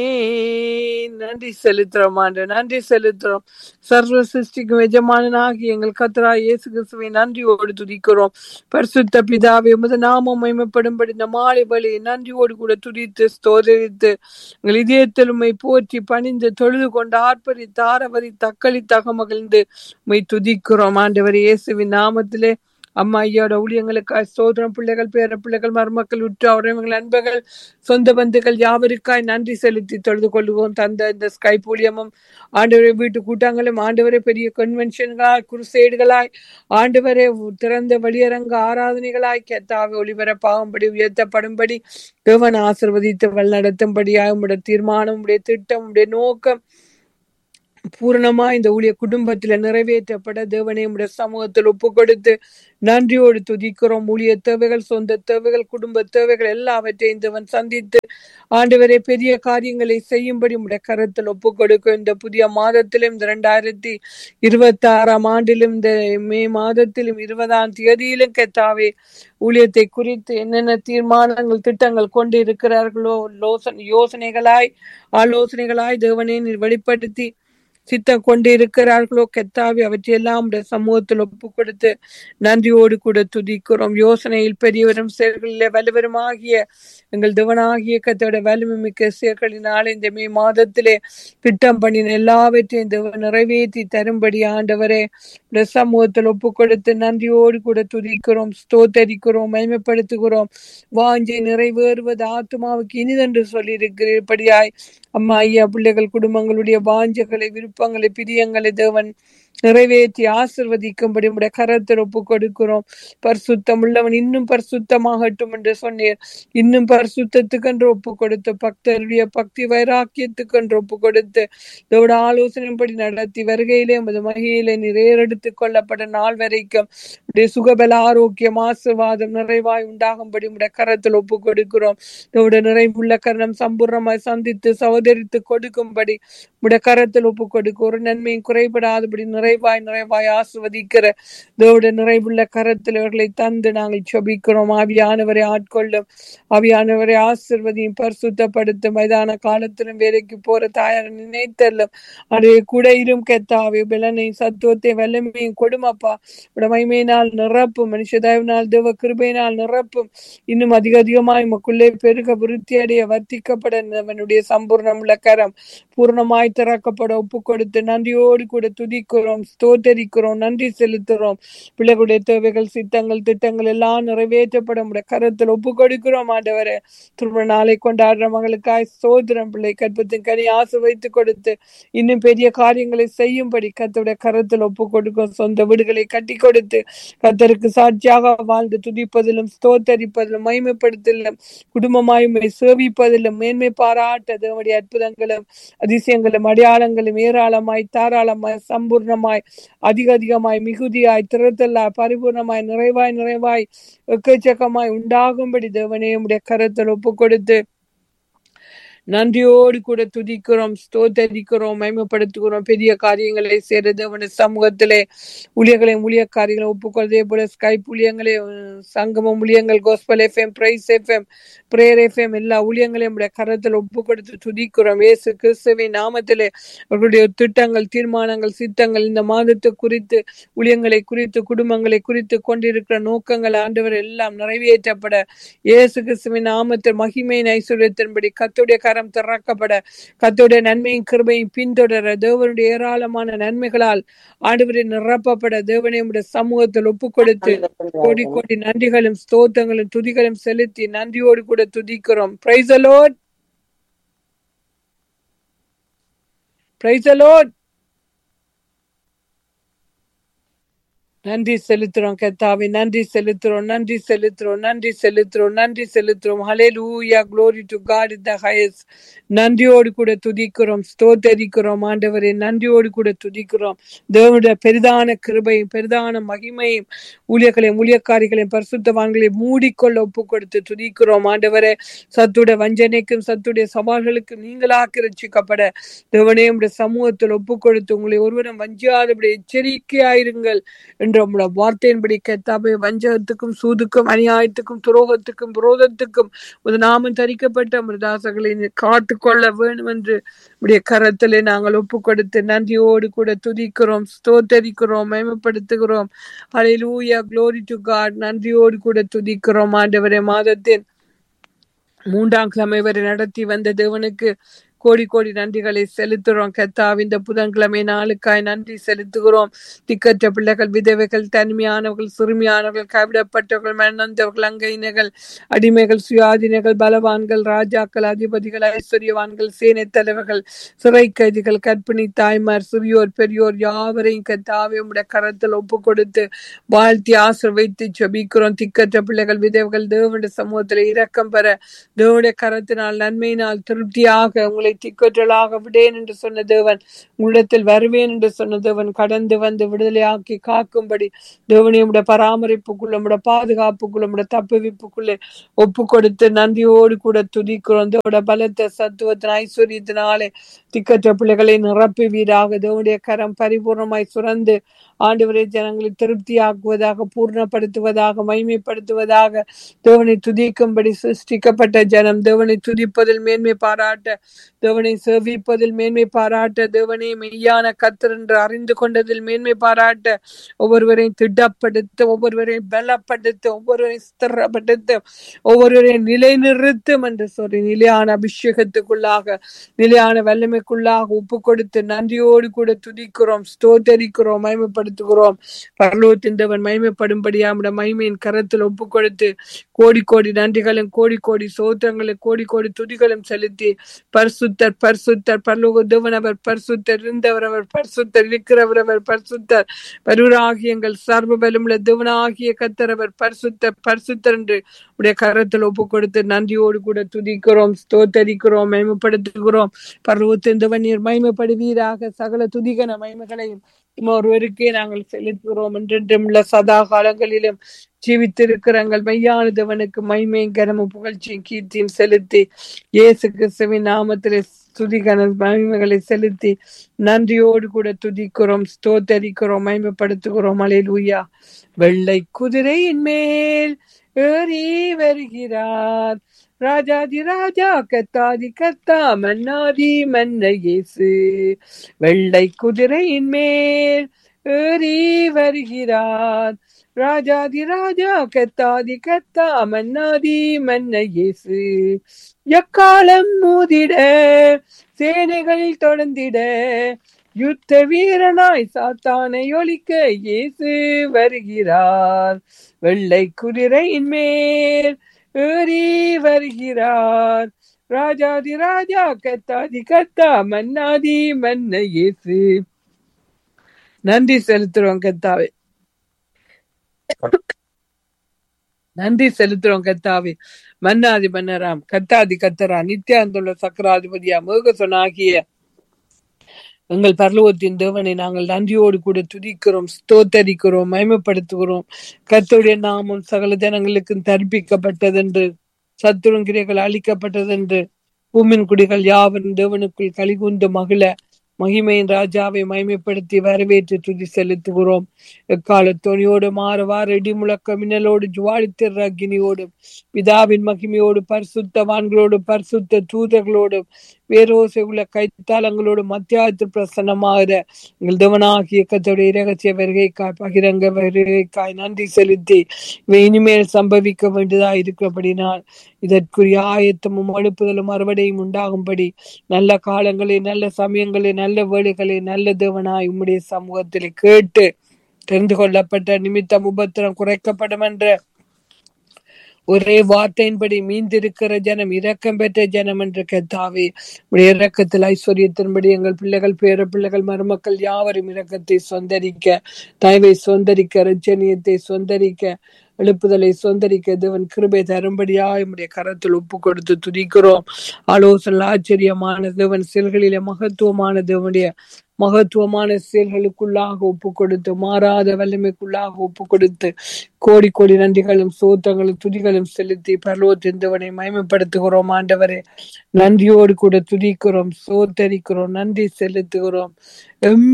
நன்றி செலுத்துறோம் ஆண்டு நன்றி செலுத்துறோம் சர்வ சிருஷ்டிக்கும் எஜமானனாகி எங்கள் கத்ரா இயேசு கிறிஸ்துவை நன்றியோடு துதிக்கிறோம் பரிசுத்த பிதாவை உமது நாமம் மகிமைப்படும்படி இந்த மாலை வழி நன்றியோடு கூட துதித்து ஸ்தோதரித்து எங்கள் இதயத்தில் உம்மை போற்றி பணிந்து தொழுது கொண்டு ஆர்ப்பரி தாரவரி தக்களி தகமகிழ்ந்து உம்மை துதிக்கிறோம் ஆண்டவர் இயேசுவின் நாமத்திலே அம்மா ஐயோட ஊழியங்களுக்காய் சோதரம் பிள்ளைகள் பேர பிள்ளைகள் மருமக்கள் உற்றார் எங்கள் நண்பர்கள் சொந்த பந்துகள் யாவருக்காய் நன்றி செலுத்தி தொழுது கொள்ளுவோம் தந்த இந்த ஸ்கைப் ஊழியமும் ஆண்டவரை வீட்டு கூட்டங்களும் ஆண்டவரை பெரிய கன்வென்ஷன்களாய் குருசேடுகளாய் ஆண்டவரே திறந்த வெளியரங்க ஆராதனைகளாய் கெத்தாவை ஒளிபரப்பாகும்படி உயர்த்தப்படும்படி தேவன் ஆசிர்வதித்து வழிநடத்தும்படியாக உடைய தீர்மானம் உடைய திட்டம் உடைய நோக்கம் பூரணமா இந்த ஊழிய குடும்பத்துல நிறைவேற்றப்பட தேவனே உடைய சமூகத்தில் ஒப்பு கொடுத்து நன்றியோடு துதிக்கிறோம் ஊழிய தேவைகள் சொந்த தேவைகள் குடும்ப தேவைகள் எல்லாவற்றையும் தேவன் சந்தித்து ஆண்டவரே பெரிய காரியங்களை செய்யும்படி உடைய கரத்தில் ஒப்பு கொடுக்கும் இந்த புதிய மாதத்திலும் இந்த ரெண்டாயிரத்தி இருபத்தி ஆறாம் ஆண்டிலும் இந்த மே மாதத்திலும் இருபதாம் தேதியிலும் கெத்தாவே ஊழியத்தை குறித்து என்னென்ன தீர்மானங்கள் திட்டங்கள் கொண்டு இருக்கிறார்களோ லோசனை யோசனைகளாய் ஆலோசனைகளாய் தேவனே நீர் வெளிப்படுத்தி சித்தம் கொண்டு இருக்கிறார்களோ கெத்தாவி அவற்றையெல்லாம் உடைய சமூகத்தில் ஒப்பு கொடுத்து நன்றியோடு கூட துதிக்கிறோம் யோசனையில் பெரியவரும் செயல்களிலே வலுவரும் ஆகிய எங்கள் திவனாகிய கத்தோட வலிமை மிக்க செயல்களினாலே இந்த மே மாதத்திலே திட்டம் பண்ணின எல்லாவற்றையும் தேவ நிறைவேற்றி தரும்படி ஆண்டவரே உடைய சமூகத்தில் ஒப்பு கொடுத்து நன்றியோடு கூட துதிக்கிறோம் ஸ்தோத்தரிக்கிறோம் மகிமைப்படுத்துகிறோம் வாஞ்சை நிறைவேறுவது ஆத்மாவுக்கு இனிதென்று சொல்லி இருக்கிறபடியாய் அம்மா ஐயா பிள்ளைகள் குடும்பங்களுடைய வாஞ்சைகளை விருப்பங்களை பிரியங்களை தேவன் நிறைவேற்றி ஆசிர்வதிக்கும்படி உடைய கரத்தில் ஒப்பு கொடுக்கிறோம் பரிசுத்தம் உள்ளவன் இன்னும் பரிசுத்தமாகட்டும் என்று சொன்னீர் இன்னும் பரிசுத்தத்துக்கென்று ஒப்பு கொடுத்து பக்தருடைய பக்தி வைராக்கியத்துக்கென்று ஒப்பு கொடுத்து இதோட ஆலோசனைப்படி நடத்தி வருகையிலே உமது மகியிலே நிறையெடுத்துக் கொள்ளப்பட்ட நாள் வரைக்கும் உடைய சுகபல ஆரோக்கியம் ஆசிர்வாதம் நிறைவாய் உண்டாகும்படி உடைய கரத்தில் ஒப்பு கொடுக்கிறோம் இதோட நிறைவுள்ள கரணம் சம்பூர்ணமாய் சந்தித்து சகோதரித்து கொடுக்கும்படி உடைய கரத்தில் ஒப்பு கொடுக்க ஒரு நன்மையும் குறைபடாதபடி நிறைவாய் நிறைவாய் ஆசிர்வதிக்கிற இதோட நிறைவுள்ள கரத்தில் இவர்களை தந்து நாங்கள் சொபிக்கிறோம் ஆவியானவரை ஆட்கொள்ளும் ஆவியானவரை ஆசிர்வதியும் பரிசுத்தப்படுத்தும் வயதான காலத்திலும் வேலைக்கு போற தாயார் நினைத்தல்லும் அதை குடையிலும் கெத்தாவே பிளனையும் சத்துவத்தை வல்லமையும் கொடுமப்பா உடமைமையினால் நிரப்பும் மனுஷ தயவினால் தேவ கிருபையினால் நிரப்பும் இன்னும் அதிக அதிகமாய் மக்குள்ளே பெருக விருத்தி அடைய வர்த்திக்கப்பட அவனுடைய சம்பூர்ணம் உள்ள கரம் பூர்ணமாய் திறக்கப்பட ஒப்பு கொடுத்து நன்றியோடு கூட துதிக்கிறோம் ஸ்தோத்தரிக்கிறோம் நன்றி செலுத்துறோம் பிள்ளைகளுடைய தேவைகள் சித்தங்கள் திட்டங்கள் எல்லாம் நிறைவேற்றப்பட உடைய கரத்தில் ஒப்பு கொடுக்கிறோம் ஆண்டவரே திரும்ப நாளை கொண்டாடுற மகளுக்காய் சோதரம் பிள்ளை கற்பத்தின் கனி ஆசை வைத்து கொடுத்து இன்னும் பெரிய காரியங்களை செய்யும்படி கத்தோடைய கரத்தில் ஒப்பு கொடுக்கும் சொந்த வீடுகளை கட்டி கொடுத்து கத்தருக்கு சாட்சியாக வாழ்ந்து துதிப்பதிலும் ஸ்தோத்தரிப்பதிலும் மகிமைப்படுத்தலும் குடும்பமாயும் சேவிப்பதிலும் மேன்மை பாராட்ட தேவனுடைய அற்புதங்களும் அதிசயங்களும் அடையாளங்களும் ஏராளமாய் தாராளமாய் சம்பூர்ணமாய் அதிக அதிகமாய் மிகுதியாய் திறத்தல்லாய் பரிபூர்ணமாய் நிறைவாய் நிறைவாய் எக்கச்சக்கமாய் உண்டாகும்படி தேவனே உடைய கரத்தில் ஒப்பு கொடுத்து நன்றியோடு கூட துதிக்கிறோம் ஸ்தோத்தரிக்கிறோம் மயமப்படுத்துகிறோம் பெரிய காரியங்களை செய்யறது அவன சமூகத்திலே ஊழியர்களையும் ஊழியக்காரிகளை ஒப்புக்கொள்வதே போல ஸ்கைப் ஊழியங்களே சங்கமம் ஊழியங்கள் gospel FM praise FM prayer FM எல்லா ஊழியங்களையும் உடைய கரத்தில் ஒப்பு கொடுத்து துதிக்கிறோம் ஏசு கிறிஸ்துவின் நாமத்திலே அவர்களுடைய திட்டங்கள் தீர்மானங்கள் சித்தங்கள் இந்த மாதத்தை குறித்து ஊழியங்களை குறித்து குடும்பங்களை குறித்து கொண்டிருக்கிற நோக்கங்கள் ஆண்டவர் எல்லாம் நிறைவேற்றப்பட இயேசு கிறிஸ்துவின் நாமத்தில் மகிமையின் ஐஸ்வர்யத்தின்படி கத்துடைய கரம் திறக்கப்பட கத்தோடைய நன்மையும் கிருபையும் பின்தொடர தேவனுடைய ஏராளமான நன்மைகளால் ஆண்டவரை நிரப்பப்பட தேவனை உடைய சமூகத்தில் ஒப்பு கொடுத்து கோடி கோடி நன்றிகளும் ஸ்தோத்தங்களும் துதிகளும் செலுத்தி நன்றியோடு கூட துதிக்கிறோம் பிரைஸ் அலோட் பிரைஸ் அலோட் நன்றி செலுத்துறோம் கத்தாவி நன்றி செலுத்துறோம் நன்றி செலுத்துறோம் நன்றி செலுத்துறோம் நன்றி செலுத்துறோம் ஹalleluya glory to god in the highest நன்றியோடு கூட துதிக்கிறோம் ஸ்தோத்தரிக்கிறோம் ஆண்டவரே நன்றியோடு கூட துதிக்கிறோம் தேவனுடைய பெரிதான கிருபையும் பெரிதான மகிமையும் ஊழியர்களையும் ஊழியக்காரிகளையும் பரிசுத்தவான்களையும் மூடிக்கொள்ள ஒப்பு கொடுத்து துதிக்கிறோம் ஆண்டவரே சத்துடைய வஞ்சனைக்கும் சத்துடைய சவால்களுக்கும் நீங்களாக்கி ரட்சிக்கப்பட தேவனே உடைய சமூகத்தில் ஒப்பு கொடுத்து உங்களை ஒருவரும் வஞ்சியாதபடி எச்சரிக்கையாயிருங்கள் என்று என்ற உம்முடைய வார்த்தையின்படி கத்தாவே வஞ்சகத்துக்கும் சூதுக்கும் அநியாயத்துக்கும் துரோகத்துக்கும் விரோதத்துக்கும் ஒரு நாமம் தரிக்கப்பட்ட மிருதாசகளை காத்து கொள்ள வேண்டும் என்று உடைய கரத்திலே நாங்கள் ஒப்பு கொடுத்து நன்றியோடு கூட துதிக்கிறோம் ஸ்தோத்தரிக்கிறோம் மேம்படுத்துகிறோம் அலையிலூயா க்ளோரி டு காட் நன்றியோடு கூட துதிக்கிறோம் ஆண்டவரே மாதத்தின் மூன்றாம் கிழமை வரை நடத்தி வந்த தேவனுக்கு கோடி கோடி நன்றிகளை செலுத்துகிறோம் கத்தாவ் இந்த புதன்கிழமை நாளுக்காய் நன்றி செலுத்துகிறோம் திக்கற்ற பிள்ளைகள் விதவைகள் தனிமையானவர்கள் சிறுமியானவர்கள் கைவிடப்பட்டவர்கள் மனந்தவர்கள் அங்கையினர்கள் அடிமைகள் சுயாதீனர்கள் பலவான்கள் ராஜாக்கள் அதிபதிகள் ஐஸ்வர்யவான்கள் சேனை தலைவர்கள் சிறை கைதிகள் கற்பிணி தாய்மார் சிறியோர் பெரியோர் யாவரையும் கத்தாவே உடைய கரத்தில் ஒப்பு கொடுத்து வாழ்த்தி ஆசிர்வைத்து ஜெபிக்கிறோம் திக்கற்ற பிள்ளைகள் விதவைகள் தேவனுடைய சமூகத்தில் இரக்கம் பெற தேவனுடைய கரத்தினால் நன்மையினால் திருப்தியாக உங்களை திக்கற்றலாக விடேன் என்று சொன்ன தேவன் உங்களிடத்தில் வருவேன் என்று சொன்ன தேவன் கடந்து வந்து விடுதலையாக்கி காக்கும்படி தேவனையும் உடைய பராமரிப்புக்குள்ள உடைய பாதுகாப்புக்குள்ள உடைய தப்புவிப்புக்குள்ளே ஒப்பு கொடுத்து நன்றியோடு கூட துதிக்கிறோம் தேவடைய பலத்த சத்துவத்தின் ஐஸ்வர்யத்தினாலே திக்கற்ற பிள்ளைகளை நிரப்பி வீடாக தேவனுடைய கரம் பரிபூர்ணமாய் சுரந்து ஆண்டவரை ஜனங்களை திருப்தியாக்குவதாக பூர்ணப்படுத்துவதாக மைமைப்படுத்துவதாக தேவனை துதிக்கும்படி சிருஷ்டிக்கப்பட்ட ஜனம் தேவனை துதிப்பதில் மேன்மை பாராட்ட தேவனை சேவிப்பதில் மேன்மை பாராட்ட தேவனை மெய்யான கத்தர் என்று அறிந்து கொண்டதில் மேன்மை பாராட்ட ஒவ்வொருவரையும் திடப்படுத்த ஒவ்வொருவரையும் பலப்படுத்த ஒவ்வொருவரையும் ஸ்திரப்படுத்த ஒவ்வொருவரையும் நிலைநிறுத்தும் என்று சொல்லி நிலையான அபிஷேகத்துக்குள்ளாக நிலையான வல்லமைக்குள்ளாக ஒப்பு கொடுத்து நன்றியோடு கூட துதிக்கிறோம் ஸ்தோத்தரிக்கிறோம் மகிமைப்படுத்துகிறோம் பரலோகத்தின் தேவன் மகிமைப்படும்படியா நம்முடைய மகிமையின் கரத்தில் ஒப்பு கொடுத்து கோடி கோடி நன்றிகளும் கோடி கோடி சோத்திரங்களும் கோடி கோடி துதிகளும் செலுத்தி பரிசுத்தர் பரிசுத்தர் பரலோக தேவன் அவர் பரிசுத்தர் இருந்தவர் அவர் பரிசுத்தர் இருக்கிறவர் அவர் பரிசுத்தர் பருவராகிய எங்கள் சர்வ பலமுள்ள தேவனாகிய கத்தர் அவர் பரிசுத்தர் பரிசுத்தர் என்று உடைய கரத்தில் ஒப்பு கொடுத்து நன்றியோடு கூட துதிக்கிறோம் ஸ்தோத்தரிக்கிறோம் மயமப்படுத்துகிறோம் பருவத்தின் தேவன் நீர் மயமப்படுவீராக சகல துதிகன மயமங்களையும் ஒருவருக்கே நாங்கள் செலுத்துகிறோம் என்றென்றும் உள்ள சதா காலங்களிலும் ஜீவித்திருக்கிற எங்கள் மையானதவனுக்கு மைமையும் கனமும் புகழ்ச்சியும் கீர்த்தியும் செலுத்தி இயேசு கிறிஸ்துவின் நாமத்திலே துதிகன மகிமைகளை செலுத்தி நன்றியோடு கூட துதிக்கிறோம் ஸ்தோத்தரிக்கிறோம் மகிமைப்படுத்துகிறோம் அலையிலூயா வெள்ளை குதிரையின் மேல் ஏறி வருகிறார் ராஜாதி ராஜா கத்தாதி கத்தா மன்னாதி மன்ன இயேசு வெள்ளை குதிரையின் மேல் ஏறி வருகிறார் ராஜாதி ராஜா கத்தாதி கத்தா மன்னாதி மன்ன இயேசு எக்காலம் மூதிட சேனைகள் தொடர்ந்திட யுத்த வீரனாய் சாத்தானை ஒழிக்க இயேசு வருகிறார் வெள்ளை குதிரையின் மேல் ஏறி வருகிறார் ராஜாதி ராஜா கத்தாதி கத்தா மன்னாதி மன்ன இயேசு நன்றி செலுத்துறோம் கத்தாவே நன்றி செலுத்துறோம் கத்தாவே மன்னாதி மன்னராம் கத்தாதி கத்தரா நித்யாந்துள்ள சக்கராதிபதியா மேகசனாகிய எங்கள் பரலோகத்தின் தேவனை நாங்கள் நன்றியோடு கூட துதிக்கிறோம் ஸ்தோத்தரிக்கிறோம் மயமப்படுத்துகிறோம் கர்த்தருடைய நாமம் சகல ஜனங்களுக்கும் தர்ப்பிக்கப்பட்டதென்று சத்துருங்கிரைகள் அழிக்கப்பட்டதென்று பூமின் குடிகள் யாவரும் தேவனுக்குள் கலிகுந்து மகிழ மகிமையின் ராஜாவை மகிமைப்படுத்தி வரவேற்று துதி செலுத்துகிறோம் எக்கால துணியோடு மாற வார இடி முழக்க மின்னலோடு ஜுவாலித்திர அக்னியோடு பிதாவின் மகிமையோடு பரிசுத்தவான்களோடு பரிசுத்த தூதர்களோடும் வேரோசை உள்ள கைத்தாளங்களோடு மத்தியாயத்தில் பிரசன்னமாகிற எங்கள் தேவனாகிய கத்தோடைய இரகசிய வருகைக்காய் பகிரங்க வருகைக்காய் நன்றி செலுத்தி இவை இனிமேல் சம்பவிக்க வேண்டியதா இருக்கிறபடினால் இதற்குரிய ஆயத்தமும் அனுப்புதலும் அறுவடையும் உண்டாகும்படி நல்ல காலங்களை நல்ல சமயங்களை நல்ல வேலைகளை நல்ல தேவனாய் உம்முடைய சமூகத்தில் கேட்டு தெரிந்து கொள்ளப்பட்ட நிமித்தம் உபத்திரம் குறைக்கப்படும் என்ற ஒரே வார்த்தையின்படி மீந்திருக்கிற ஜனம் இரக்கம் பெற்ற ஜனம் என்று கத்தாவே உடைய இரக்கத்தில் ஐஸ்வர்யத்தின்படி எங்கள் பிள்ளைகள் பேர பிள்ளைகள் மருமக்கள் யாவரும் இரக்கத்தை சொந்தரிக்க தயவை சொந்தரிக்க ரச்சனியத்தை சொந்தரிக்க எழுப்புதலை சொந்தரிக்க தேவன் கிருபை தரும்படியா நம்முடைய கரத்தில் ஒப்பு கொடுத்து துதிக்கிறோம் ஆலோசனை ஆச்சரியமான தேவன் செயல்களிலே மகத்துவமான தேவனுடைய மகத்துவமான செயல்களுக்குள்ளாக ஒப்பு கொடுத்து மாறாத வல்லமைக்குள்ளாக ஒப்பு கொடுத்து கோடி கோடி நன்றிகளும் சோத்தங்களும் துதிகளும் செலுத்தி பரலோத்திருந்தவனை மயமப்படுத்துகிறோம் ஆண்டவரே நன்றியோடு கூட துதிக்கிறோம் சோத்தரிக்கிறோம் நன்றி செலுத்துகிறோம் எம்